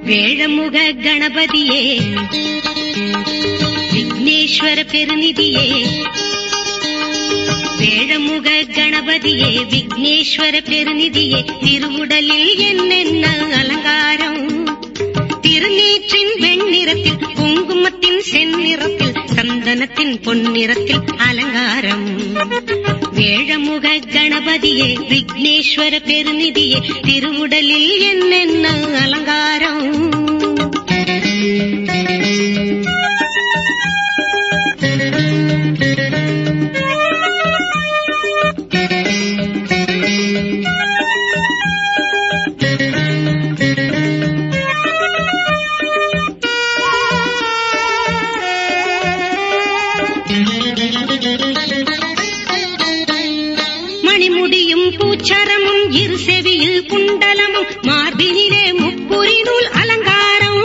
வேழமுக கணபதியே விக்னேஸ்வர பெருநிதியே வேழமுக கணபதியே விக்னேஸ்வர பெருநிதியே திருவுடலில் என்னென்ன அலங்காரம் திருநீற்றின் வெண்ணிறத்தில் குங்குமத்தின் செந்நிறத்தில் சந்தனத்தின் பொன்னிறத்தில் அலங்காரம் வேழமுக கணபதியே விக்னேஸ்வர பெருநிதியே திருவுடலில் என்னென்ன அலங்காரம் மணிமுடியும் பூச்சரமும் இரு செவியில் குண்டலமும் மார்பினிலே முப்புரி நூல் அலங்காரம்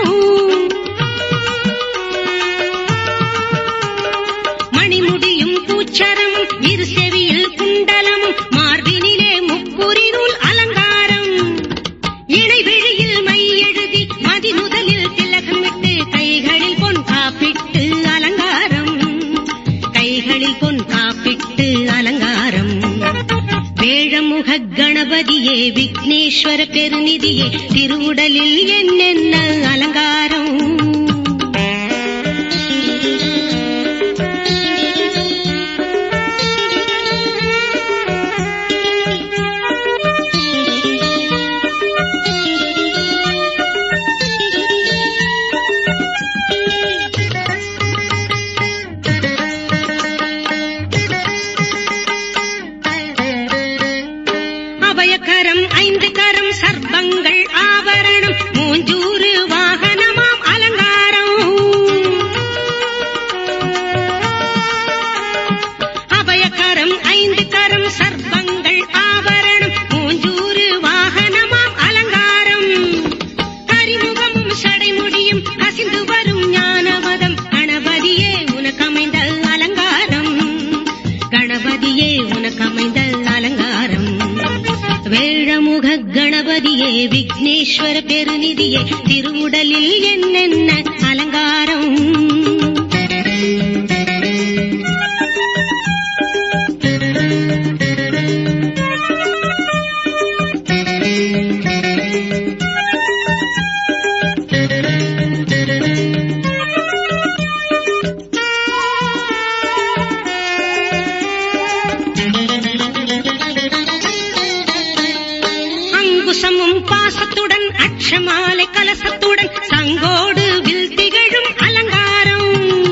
மணிமுடியும் பூச்சரமும் இரு செவியில் குண்டலமும் மார்பினிலே முப்புரி நூல் அலங்காரம் இணைவிழியில் மை எழுதி மதி முதலில் திலகமிட்டு கைகளில் பொன் காப்பிட்டு அலங்காரம் கைகளில் பொன் காப்பிட்டு அலங்காரம் வேழமுக கணபதியே விக்னேஸ்வர பெருநிதியே திருவுடலில் என்னென்ன அலங்காரம் அபயகரம் ஐந்து கரம் சர்ப்பங்கள் ஆபரணம் மூஞ்சூறு வாகனமாம் அலங்காரம் அபயகரம் ஐந்து கரம் சர்ப்பங்கள் ஆபரணம் மூஞ்சூறு வாகனமாம் அலங்காரம் கரிமுகமும் சடைமுடியும் கசிந்து வரும் ஞானவதம் கணபதியே உனக்கமைந்த அலங்காரம் கணபதியே உனக்கமைந்த அலங்காரம் வேழமுக கணபதியே விக்னேஸ்வர பெருநிதியே திருவுடலில் என்னென்ன அலங்காரம் அங்குசமும் பாசத்துடன் அக்ஷமாலை கலசத்துடன் சங்கோடு வில் திகழும் அலங்காரம்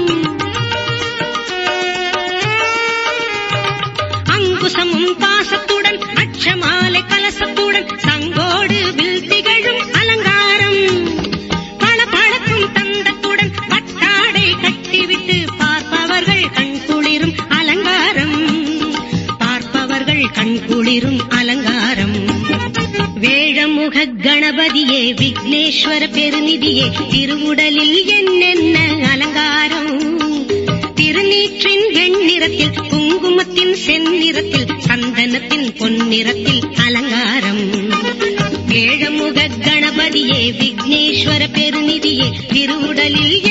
அங்குசமும் பாசத்துடன் அக்ஷமாலை கலசத்துடன் சங்கோடு வில் திகழும் அலங்காரம் பல பழக்கும் தந்தத்துடன் பட்டாடை கட்டிவிட்டு பார்ப்பவர்கள் கண் குளிரும் அலங்காரம் பார்ப்பவர்கள் கண் குளிரும் அலங்காரம் வேழமுக கணபதியே விக்னேஸ்வர பெருநிதியே திருவுடலில் என்னென்ன அலங்காரம் திருநீற்றின் வெண்ணிறத்தில் குங்குமத்தின் செந்நிறத்தில் சந்தனத்தின் பொன்னிறத்தில் அலங்காரம் வேழமுக கணபதியே விக்னேஸ்வர பெருநிதியே திருவுடலில்